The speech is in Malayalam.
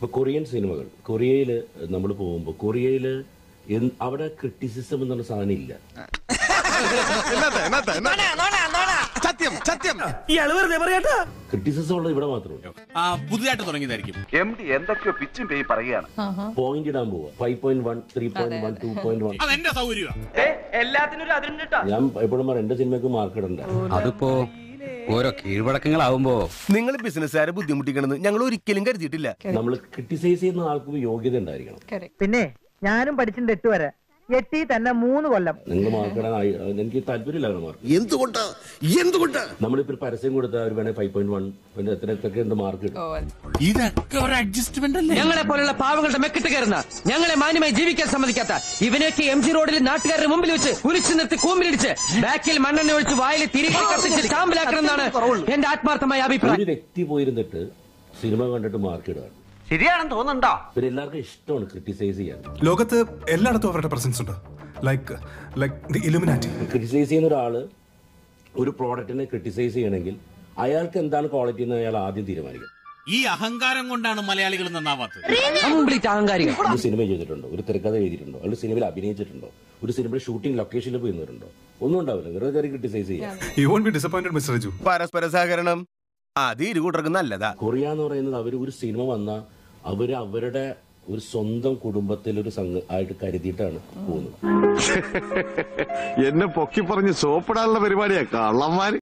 ഇപ്പൊ കൊറിയൻ സിനിമകൾ കൊറിയയിൽ നമ്മൾ പോകുമ്പോൾ കൊറിയയിൽ അവിടെ ക്രിറ്റിസിസം എന്ന് പറഞ്ഞ സാധനം ഇല്ല സത്യം സത്യം ഇയാള് വെറുതെ പറയാട്ടാ ക്രിറ്റിസിസം ഉള്ളത് ഇവിടെ മാത്രമേ ഉള്ളൂ ആ പുതുതായിട്ട് തുടങ്ങിയതായിരിക്കും എം ഡി എന്തൊക്കെയോ പിച്ചും പേയി പറയുകയാണ് പോയിന്റ് ഇടാൻ പോവുക five point one three point one two point one അതെന്റെ സൗകര്യമാണ് എല്ലാത്തിനും ഒരു അതിരുണ്ടാ ഞാൻ എപ്പോഴും പറയും എന്റെ സിനിമയ്ക്ക് മാർക്ക് ഇടണ്ട അതിപ്പോ ഓരോ കീഴ്വഴക്കങ്ങളാവുമ്പോ നിങ്ങൾ ബിസിനസ്സുകാരെ ബുദ്ധിമുട്ടിക്കണമെന്ന് ഞങ്ങൾ ഒരിക്കലും കരുതിയിട്ടില്ല നമ്മൾ ക്രിട്ടിസൈസ് ചെയ്യുന്ന ആൾക്ക് യോഗ്യത ഉണ്ടായിരിക്കണം പിന്നെ ഞാനും പഠിച്ചിട്ടുണ്ട് എട്ട് വരെ എട്ടി തന്നെ മൂന്ന് കൊല്ലം നിങ്ങൾ മാർക്ക് ഇടാൻ ആയി- എനിക്ക് താല്പര്യമില്ല അങ്ങനെ മാർക്ക് എന്തുകൊണ്ടാ എന്തുകൊണ്ടാ നമ്മളിപ്പോ ഒരു പരസ്യം കൊടുത്താൽ അവർ വേണേൽ ഫൈവ് പോയിന്റ് വൺ പിന്നെ എത്ര എത്രയൊക്കെ ഉണ്ട് മാർക്ക് കിട്ടും ഇതൊക്കെ ഒരു അഡ്ജസ്റ്റ്മെന്റ് അല്ലേ ഞങ്ങളെ പോലുള്ള പാവങ്ങളുടെ മെക്കിട്ട് കയറുന്ന ഞങ്ങളെ മാന്യമായി ജീവിക്കാൻ സമ്മതിക്കാത്ത ഇവനെയൊക്കെ എം ജി റോഡിൽ നാട്ടുകാരുടെ മുമ്പിൽ വെച്ച് കുരിച്ചു നിർത്തി കൂമ്പിലിടിച്ച് ബാക്കിൽ മണ്ണെണ്ണ ഒഴിച്ച് വായിൽ തിരികെ കത്തിച്ച് ചാമ്പലാക്കണം എന്നാണ് എന്റെ ആത്മാർത്ഥമായ അഭിപ്രായം ഒരു വ്യക്തി പോയിരുന്നിട്ട് സിനിമ കണ്ടിട്ട് മാർക്ക് ഇടുകയാണ് ശരിയാണെന്ന് തോന്നുന്നുണ്ടോ പിന്നെ എല്ലാവർക്കും ഇഷ്ടമാണ് ക്രിട്ടിസൈസ് ചെയ്യാൻ ലോകത്ത് എല്ലായിടത്തും അവരുടെ പ്രസൻസ് ഉണ്ട് like like the Illuminati criticise ചെയ്യുന്ന ഒരാള് ഒരു പ്രോഡക്റ്റിനെ ക്രിട്ടിസൈസ് ചെയ്യണമെങ്കിൽ അയാൾക്ക് എന്താണ് ക്വാളിറ്റി എന്ന് അയാൾ ആദ്യം തീരുമാനിക്കും ഈ അഹങ്കാരം കൊണ്ടാണ് മലയാളികൾ നന്നാവാത്തത് കംപ്ലീറ്റ് അഹങ്കാരികൾ ഒരു സിനിമ ചെയ്തിട്ടുണ്ടോ ഒരു തിരക്കഥ എഴുതിയിട്ടുണ്ടോ അല്ലെങ്കിൽ സിനിമയിൽ അഭിനയിച്ചിട്ടുണ്ടോ ഒരു സിനിമയുടെ ഷൂട്ടിംഗ് ലൊക്കേഷനിൽ പോയി നിന്നിട്ടുണ്ടോ ഒന്നും ഉണ്ടാവില്ല വെറുതെ കയറി ക്രിട്ടിസൈസ് ചെയ്യാം you won't be disappointed mister Raju പരസ്പര സഹകരണം അത് ഇരു കൂട്ടർക്ക് നല്ലതാ കൊറിയ എന്ന് പറയുന്നത് അവർ ഒരു സിനിമ വന്ന അവര് അവരുടെ ഒരു സ്വന്തം കുടുംബത്തിൽ ഒരു സംഘ ആയിട്ട് കരുതിയിട്ടാണ് പോകുന്നത് എന്നെ പൊക്കി പറഞ്ഞ് സോപ്പിടാനുള്ള പരിപാടിയാ കള്ളന്മാര്